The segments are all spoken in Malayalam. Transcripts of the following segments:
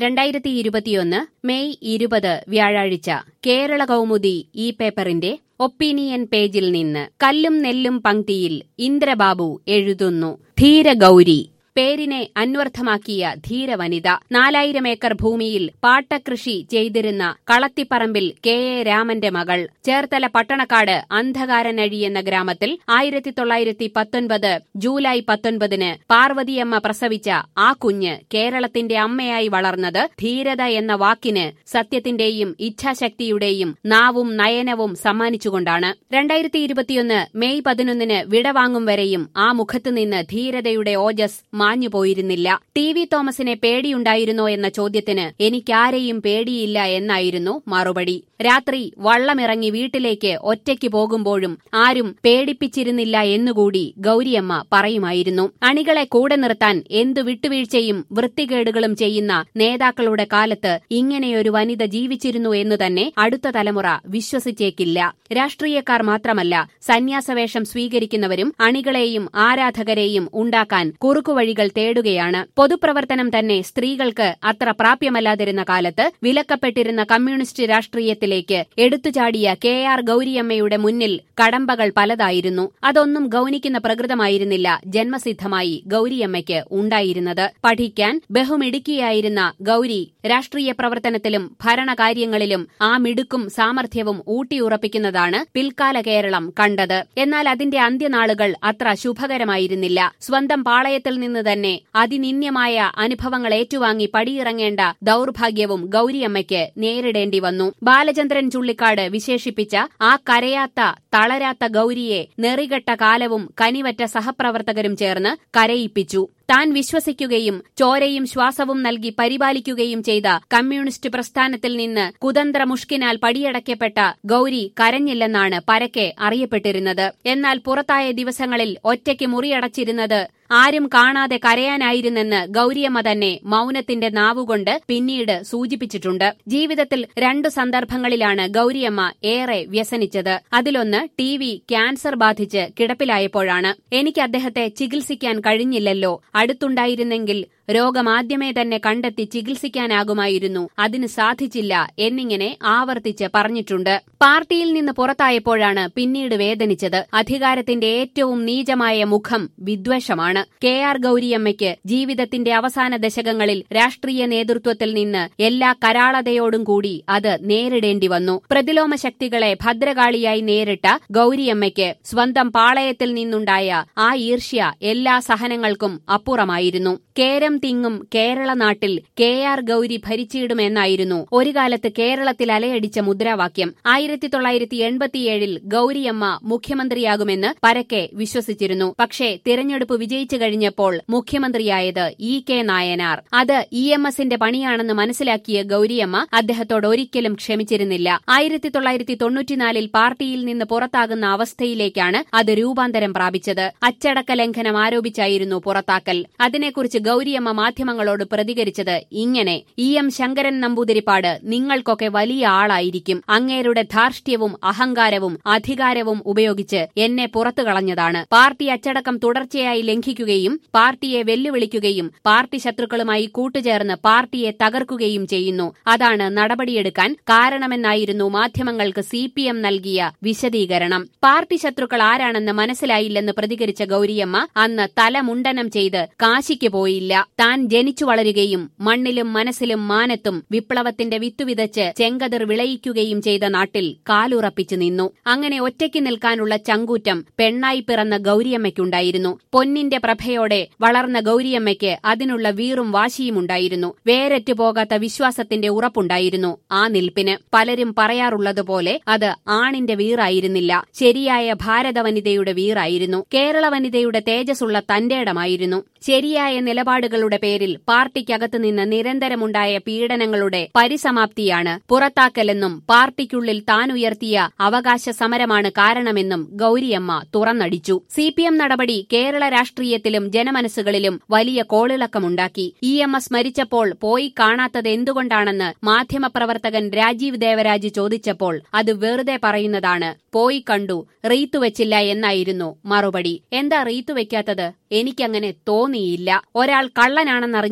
രണ്ടായിരത്തി ഇരുപത്തിയൊന്ന് മെയ് ഇരുപത് വ്യാഴാഴ്ച കേരള കൗമുദി ഈ പേപ്പറിന്റെ ഒപ്പീനിയൻ പേജിൽ നിന്ന് കല്ലും നെല്ലും പങ്ക്തിയിൽ ഇന്ദ്രബാബു എഴുതുന്നു ധീരഗൌരി പേരിനെ അന്വർത്ഥമാക്കിയ ധീരവനിത നാലായിരം ഏക്കർ ഭൂമിയിൽ പാട്ടകൃഷി ചെയ്തിരുന്ന കളത്തിപ്പറമ്പിൽ കെ എ രാമന്റെ മകൾ ചേർത്തല പട്ടണക്കാട് അന്ധകാരനഴി എന്ന ഗ്രാമത്തിൽ ആയിരത്തി തൊള്ളായിരത്തി പത്തൊൻപത് ജൂലൈ പത്തൊൻപതിന് പാർവതിയമ്മ പ്രസവിച്ച ആ കുഞ്ഞ് കേരളത്തിന്റെ അമ്മയായി വളർന്നത് ധീരത എന്ന വാക്കിന് സത്യത്തിന്റെയും ഇച്ഛാശക്തിയുടെയും നാവും നയനവും സമ്മാനിച്ചുകൊണ്ടാണ് രണ്ടായിരത്തി ഇരുപത്തിയൊന്ന് മെയ് പതിനൊന്നിന് വിടവാങ്ങും വരെയും ആ മുഖത്തുനിന്ന് ധീരതയുടെ ഓജസ് മാഞ്ഞു പോയിരുന്നില്ല ടി വി തോമസിനെ പേടിയുണ്ടായിരുന്നോ എന്ന ചോദ്യത്തിന് എനിക്കാരെയും പേടിയില്ല എന്നായിരുന്നു മറുപടി രാത്രി വള്ളമിറങ്ങി വീട്ടിലേക്ക് ഒറ്റയ്ക്ക് പോകുമ്പോഴും ആരും പേടിപ്പിച്ചിരുന്നില്ല എന്നുകൂടി ഗൌരിയമ്മ പറയുമായിരുന്നു അണികളെ കൂടെ നിർത്താൻ എന്തു വിട്ടുവീഴ്ചയും വൃത്തികേടുകളും ചെയ്യുന്ന നേതാക്കളുടെ കാലത്ത് ഇങ്ങനെയൊരു വനിത ജീവിച്ചിരുന്നു എന്ന് തന്നെ അടുത്ത തലമുറ വിശ്വസിച്ചേക്കില്ല രാഷ്ട്രീയക്കാർ മാത്രമല്ല സന്യാസവേഷം സ്വീകരിക്കുന്നവരും അണികളെയും ആരാധകരെയും ഉണ്ടാക്കാൻ കുറുക്കുവഴികൾ തേടുകയാണ് പൊതുപ്രവർത്തനം തന്നെ സ്ത്രീകൾക്ക് അത്ര പ്രാപ്യമല്ലാതിരുന്ന കാലത്ത് വിലക്കപ്പെട്ടിരുന്ന കമ്മ്യൂണിസ്റ്റ് രാഷ്ട്രീയത്തിലേക്ക് എടുത്തുചാടിയ കെ ആർ ഗൌരിയമ്മയുടെ മുന്നിൽ കടമ്പകൾ പലതായിരുന്നു അതൊന്നും ഗൌനിക്കുന്ന പ്രകൃതമായിരുന്നില്ല ജന്മസിദ്ധമായി ഗൌരിയമ്മയ്ക്ക് ഉണ്ടായിരുന്നത് പഠിക്കാൻ ബഹുമിടുക്കിയായിരുന്ന ഗൌരി രാഷ്ട്രീയ പ്രവർത്തനത്തിലും ഭരണകാര്യങ്ങളിലും ആ മിടുക്കും സാമർഥ്യവും ഊട്ടിയുറപ്പിക്കുന്നതാണ് പിൽക്കാല കേരളം കണ്ടത് എന്നാൽ അതിന്റെ അന്ത്യനാളുകൾ അത്ര ശുഭകരമായിരുന്നില്ല സ്വന്തം പാളയത്തിൽ നിന്ന് തന്നെ അതിനിന്യമായ അനുഭവങ്ങൾ ഏറ്റുവാങ്ങി പടിയിറങ്ങേണ്ട ദൌർഭാഗ്യവും ഗൌരിയമ്മയ്ക്ക് നേരിടേണ്ടി വന്നു ബാലചന്ദ്രൻ ചുള്ളിക്കാട് വിശേഷിപ്പിച്ച ആ കരയാത്ത തളരാത്ത ഗൌരിയെ നെറികെട്ട കാലവും കനിവറ്റ സഹപ്രവർത്തകരും ചേർന്ന് കരയിപ്പിച്ചു താൻ വിശ്വസിക്കുകയും ചോരയും ശ്വാസവും നൽകി പരിപാലിക്കുകയും ചെയ്ത കമ്മ്യൂണിസ്റ്റ് പ്രസ്ഥാനത്തിൽ നിന്ന് കുതന്ത്ര മുഷ്കിനാൽ പടിയടയ്ക്കപ്പെട്ട ഗൌരി കരഞ്ഞില്ലെന്നാണ് പരക്കെ അറിയപ്പെട്ടിരുന്നത് എന്നാൽ പുറത്തായ ദിവസങ്ങളിൽ ഒറ്റയ്ക്ക് മുറിയടച്ചിരുന്നത് ആരും കാണാതെ കരയാനായിരുന്നെന്ന് ഗൌരിയമ്മ തന്നെ മൌനത്തിന്റെ നാവുകൊണ്ട് പിന്നീട് സൂചിപ്പിച്ചിട്ടുണ്ട് ജീവിതത്തിൽ രണ്ടു സന്ദർഭങ്ങളിലാണ് ഗൌരിയമ്മ ഏറെ വ്യസനിച്ചത് അതിലൊന്ന് ടി വി ക്യാൻസർ ബാധിച്ച് കിടപ്പിലായപ്പോഴാണ് എനിക്ക് അദ്ദേഹത്തെ ചികിത്സിക്കാൻ കഴിഞ്ഞില്ലല്ലോ അടുത്തുണ്ടായിരുന്നെങ്കിൽ രോഗം ആദ്യമേ തന്നെ കണ്ടെത്തി ചികിത്സിക്കാനാകുമായിരുന്നു അതിന് സാധിച്ചില്ല എന്നിങ്ങനെ ആവർത്തിച്ച് പറഞ്ഞിട്ടുണ്ട് പാർട്ടിയിൽ നിന്ന് പുറത്തായപ്പോഴാണ് പിന്നീട് വേദനിച്ചത് അധികാരത്തിന്റെ ഏറ്റവും നീചമായ മുഖം വിദ്വേഷമാണ് കെ ആർ ഗൌരിയമ്മയ്ക്ക് ജീവിതത്തിന്റെ അവസാന ദശകങ്ങളിൽ രാഷ്ട്രീയ നേതൃത്വത്തിൽ നിന്ന് എല്ലാ കരാളതയോടും കൂടി അത് നേരിടേണ്ടി വന്നു പ്രതിലോമ ശക്തികളെ ഭദ്രകാളിയായി നേരിട്ട ഗൌരിയമ്മയ്ക്ക് സ്വന്തം പാളയത്തിൽ നിന്നുണ്ടായ ആ ഈർഷ്യ എല്ലാ സഹനങ്ങൾക്കും അപ്പുറമായിരുന്നു കേരം തിങ്ങും കേരള നാട്ടിൽ കെ ആർ ഗൌരി ഭരിച്ചിടുമെന്നായിരുന്നു ഒരു കാലത്ത് കേരളത്തിൽ അലയടിച്ച മുദ്രാവാക്യം ആയിരത്തി തൊള്ളായിരത്തി എൺപത്തിയേഴിൽ ഗൌരിയമ്മ മുഖ്യമന്ത്രിയാകുമെന്ന് പരക്കെ വിശ്വസിച്ചിരുന്നു പക്ഷേ തിരഞ്ഞെടുപ്പ് വിജയിച്ചു കഴിഞ്ഞപ്പോൾ മുഖ്യമന്ത്രിയായത് ഇ കെ നായനാർ അത് ഇ എം എസിന്റെ പണിയാണെന്ന് മനസ്സിലാക്കിയ ഗൌരിയമ്മ അദ്ദേഹത്തോട് ഒരിക്കലും ക്ഷമിച്ചിരുന്നില്ല ആയിരത്തി തൊള്ളായിരത്തി തൊണ്ണൂറ്റിനാലിൽ പാർട്ടിയിൽ നിന്ന് പുറത്താകുന്ന അവസ്ഥയിലേക്കാണ് അത് രൂപാന്തരം പ്രാപിച്ചത് അച്ചടക്ക ലംഘനം ആരോപിച്ചായിരുന്നു പുറത്താക്കൽ അതിനെക്കുറിച്ച് ഗൌരിയമ്മ മാധ്യമങ്ങളോട് പ്രതികരിച്ചത് ഇങ്ങനെ ഇ എം ശങ്കരൻ നമ്പൂതിരിപ്പാട് നിങ്ങൾക്കൊക്കെ വലിയ ആളായിരിക്കും അങ്ങേരുടെ ധാർഷ്ട്യവും അഹങ്കാരവും അധികാരവും ഉപയോഗിച്ച് എന്നെ പുറത്തു കളഞ്ഞതാണ് പാർട്ടി അച്ചടക്കം തുടർച്ചയായി ലംഘിക്കുകയും പാർട്ടിയെ വെല്ലുവിളിക്കുകയും പാർട്ടി ശത്രുക്കളുമായി കൂട്ടുചേർന്ന് പാർട്ടിയെ തകർക്കുകയും ചെയ്യുന്നു അതാണ് നടപടിയെടുക്കാൻ കാരണമെന്നായിരുന്നു മാധ്യമങ്ങൾക്ക് സി പി എം നൽകിയ വിശദീകരണം പാർട്ടി ശത്രുക്കൾ ആരാണെന്ന് മനസ്സിലായില്ലെന്ന് പ്രതികരിച്ച ഗൌരിയമ്മ അന്ന് തലമുണ്ടനം ചെയ്ത് കാശിക്ക് പോയില്ല താൻ ജനിച്ചു വളരുകയും മണ്ണിലും മനസ്സിലും മാനത്തും വിപ്ലവത്തിന്റെ വിത്തുവിതച്ച് ചെങ്കതിർ വിളയിക്കുകയും ചെയ്ത നാട്ടിൽ കാലുറപ്പിച്ചു നിന്നു അങ്ങനെ ഒറ്റയ്ക്ക് നിൽക്കാനുള്ള ചങ്കൂറ്റം പെണ്ണായി പിറന്ന ഗൌരിയമ്മയ്ക്കുണ്ടായിരുന്നു പൊന്നിന്റെ പ്രഭയോടെ വളർന്ന ഗൌരിയമ്മയ്ക്ക് അതിനുള്ള വീറും വാശിയുമുണ്ടായിരുന്നു വേരറ്റു പോകാത്ത വിശ്വാസത്തിന്റെ ഉറപ്പുണ്ടായിരുന്നു ആ നിൽപ്പിന് പലരും പറയാറുള്ളതുപോലെ അത് ആണിന്റെ വീറായിരുന്നില്ല ശരിയായ ഭാരത വനിതയുടെ വീറായിരുന്നു കേരള വനിതയുടെ തേജസ്സുള്ള തന്റേടമായിരുന്നു ശരിയായ നിലപാടുകളുടെ പേരിൽ പാർട്ടിക്കകത്തു നിന്ന് നിരന്തരമുണ്ടായ പീഡനങ്ങളുടെ പരിസമാപ്തിയാണ് പുറത്താക്കലെന്നും പാർട്ടിക്കുള്ളിൽ താൻ ഉയർത്തിയ അവകാശ സമരമാണ് കാരണമെന്നും ഗൌരിയമ്മ തുറന്നടിച്ചു സി പി എം നടപടി കേരള രാഷ്ട്രീയത്തിലും ജനമനസ്സുകളിലും വലിയ കോളിളക്കമുണ്ടാക്കി ഇ എം എസ് മരിച്ചപ്പോൾ പോയി കാണാത്തത് എന്തുകൊണ്ടാണെന്ന് മാധ്യമപ്രവർത്തകൻ രാജീവ് ദേവരാജ് ചോദിച്ചപ്പോൾ അത് വെറുതെ പറയുന്നതാണ് പോയി കണ്ടു റീത്തു വെച്ചില്ല എന്നായിരുന്നു മറുപടി എന്താ റീത്തു വെക്കാത്തത് എനിക്കങ്ങനെ തോന്നിയില്ല ഒരാൾ കള്ളനാണെന്നറിഞ്ഞാൽ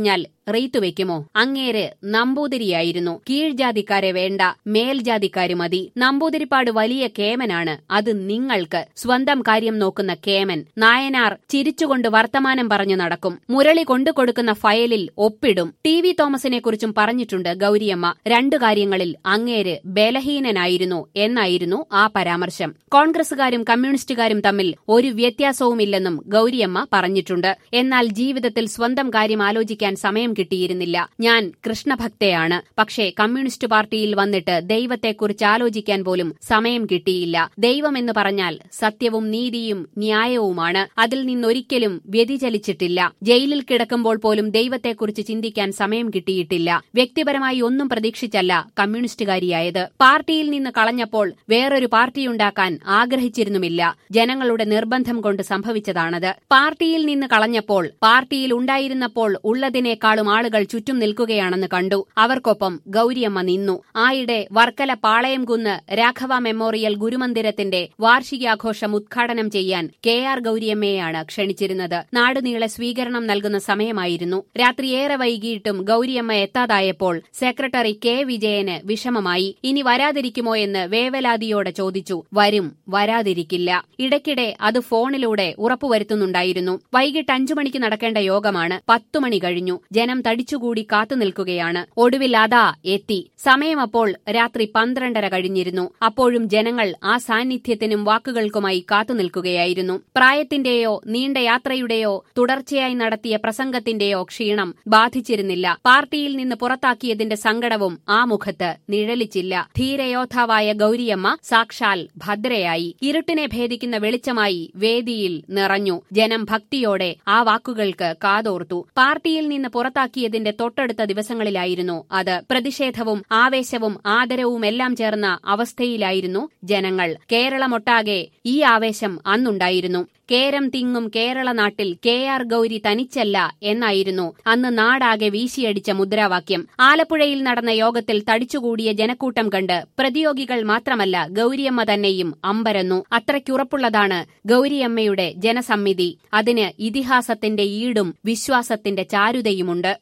റീത്തുവെക്കുമോ അങ്ങേര് നമ്പൂതിരിയായിരുന്നു കീഴ്ജാതിക്കാരെ വേണ്ട മേൽജാതിക്കാര് മതി നമ്പൂതിരിപ്പാട് വലിയ കേമനാണ് അത് നിങ്ങൾക്ക് സ്വന്തം കാര്യം നോക്കുന്ന കേമൻ നായനാർ ചിരിച്ചുകൊണ്ട് വർത്തമാനം പറഞ്ഞു നടക്കും മുരളി കൊണ്ടു കൊടുക്കുന്ന ഫയലിൽ ഒപ്പിടും ടി വി തോമസിനെ കുറിച്ചും പറഞ്ഞിട്ടുണ്ട് ഗൌരിയമ്മ രണ്ടു കാര്യങ്ങളിൽ അങ്ങേര് ബലഹീനനായിരുന്നു എന്നായിരുന്നു ആ പരാമർശം കോൺഗ്രസുകാരും കമ്മ്യൂണിസ്റ്റുകാരും തമ്മിൽ ഒരു വ്യത്യാസവുമില്ലെന്നും ഗൌരിയമ്മ പറഞ്ഞിട്ടുണ്ട് എന്നാൽ ജീവിതത്തിൽ സ്വന്തം കാര്യം ആലോചിക്കാൻ സമയം കിട്ടിയിരുന്നില്ല ഞാൻ കൃഷ്ണഭക്തയാണ് പക്ഷേ കമ്മ്യൂണിസ്റ്റ് പാർട്ടിയിൽ വന്നിട്ട് ദൈവത്തെക്കുറിച്ച് ആലോചിക്കാൻ പോലും സമയം കിട്ടിയില്ല ദൈവമെന്ന് പറഞ്ഞാൽ സത്യവും നീതിയും ന്യായവുമാണ് അതിൽ നിന്നൊരിക്കലും വ്യതിചലിച്ചിട്ടില്ല ജയിലിൽ കിടക്കുമ്പോൾ പോലും ദൈവത്തെക്കുറിച്ച് ചിന്തിക്കാൻ സമയം കിട്ടിയിട്ടില്ല വ്യക്തിപരമായി ഒന്നും പ്രതീക്ഷിച്ചല്ല കമ്മ്യൂണിസ്റ്റുകാരിയായത് പാർട്ടിയിൽ നിന്ന് കളഞ്ഞപ്പോൾ വേറൊരു പാർട്ടിയുണ്ടാക്കാൻ ആഗ്രഹിച്ചിരുന്നുമില്ല ജനങ്ങളുടെ നിർബന്ധം കൊണ്ട് സംഭവിച്ചതാണത് പാർട്ടിയിൽ നിന്ന് കളഞ്ഞപ്പോൾ പാർട്ടിയിൽ ഉണ്ടായിരുന്നപ്പോൾ ഉള്ളതിനേക്കാളും ആളുകൾ ചുറ്റും നിൽക്കുകയാണെന്ന് കണ്ടു അവർക്കൊപ്പം ഗൌരിയമ്മ നിന്നു ആയിടെ വർക്കല പാളയംകുന്ന് രാഘവ മെമ്മോറിയൽ ഗുരുമന്ദിരത്തിന്റെ വാർഷികാഘോഷം ഉദ്ഘാടനം ചെയ്യാൻ കെ ആർ ഗൌരിയമ്മയെയാണ് ക്ഷണിച്ചിരുന്നത് നാടുനീളെ സ്വീകരണം നൽകുന്ന സമയമായിരുന്നു രാത്രി ഏറെ വൈകിയിട്ടും ഗൌരിയമ്മ എത്താതായപ്പോൾ സെക്രട്ടറി കെ വിജയന് വിഷമമായി ഇനി വരാതിരിക്കുമോ എന്ന് വേവലാതിയോടെ ചോദിച്ചു വരും വരാതിരിക്കില്ല ഇടയ്ക്കിടെ അത് ഫോണിലൂടെ ഉറപ്പുവരുത്തുന്നുണ്ടായിരുന്നു വൈകിട്ട് അഞ്ചു മണിക്ക് നടക്കേണ്ട യോഗമാണ് പത്തു മണി കഴിഞ്ഞു ജനം തടിച്ചുകൂടി കാത്തുനിൽക്കുകയാണ് ഒടുവിൽ അതാ എത്തി സമയം അപ്പോൾ രാത്രി പന്ത്രണ്ടര കഴിഞ്ഞിരുന്നു അപ്പോഴും ജനങ്ങൾ ആ സാന്നിധ്യത്തിനും വാക്കുകൾക്കുമായി കാത്തുനിൽക്കുകയായിരുന്നു പ്രായത്തിന്റെയോ നീണ്ട യാത്രയുടെയോ തുടർച്ചയായി നടത്തിയ പ്രസംഗത്തിന്റെയോ ക്ഷീണം ബാധിച്ചിരുന്നില്ല പാർട്ടിയിൽ നിന്ന് പുറത്താക്കിയതിന്റെ സങ്കടവും ആ മുഖത്ത് നിഴലിച്ചില്ല ധീരയോദ്ധാവായ ഗൌരിയമ്മ സാക്ഷാൽ ഭദ്രയായി ഇരുട്ടിനെ ഭേദിക്കുന്ന വെളിച്ചമായി വേദിയിൽ നിറഞ്ഞു ജനം ഭക്തിയോടെ ആ വാക്കുകൾക്ക് കാതോർത്തു പാർട്ടിയിൽ നിന്ന് പുറത്താക്കിയതിന്റെ തൊട്ടടുത്ത ദിവസങ്ങളിലായിരുന്നു അത് പ്രതിഷേധവും ആവേശവും ആദരവുമെല്ലാം ചേർന്ന അവസ്ഥയിലായിരുന്നു ജനങ്ങൾ കേരളമൊട്ടാകെ ഈ ആവേശം അന്നുണ്ടായിരുന്നു കേരം തിങ്ങും കേരള നാട്ടിൽ കെ ആർ ഗൌരി തനിച്ചല്ല എന്നായിരുന്നു അന്ന് നാടാകെ വീശിയടിച്ച മുദ്രാവാക്യം ആലപ്പുഴയിൽ നടന്ന യോഗത്തിൽ തടിച്ചുകൂടിയ ജനക്കൂട്ടം കണ്ട് പ്രതിയോഗികൾ മാത്രമല്ല ഗൌരിയമ്മ തന്നെയും അമ്പരന്നു അത്രയ്ക്കുറപ്പുള്ളതാണ് ഗൌരിയമ്മയുടെ ജനസമ്മിതി അതിന് ഇതിഹാസത്തിന്റെ ഈടും വിശ്വാസത്തിന്റെ ചാരുതയുമുണ്ട്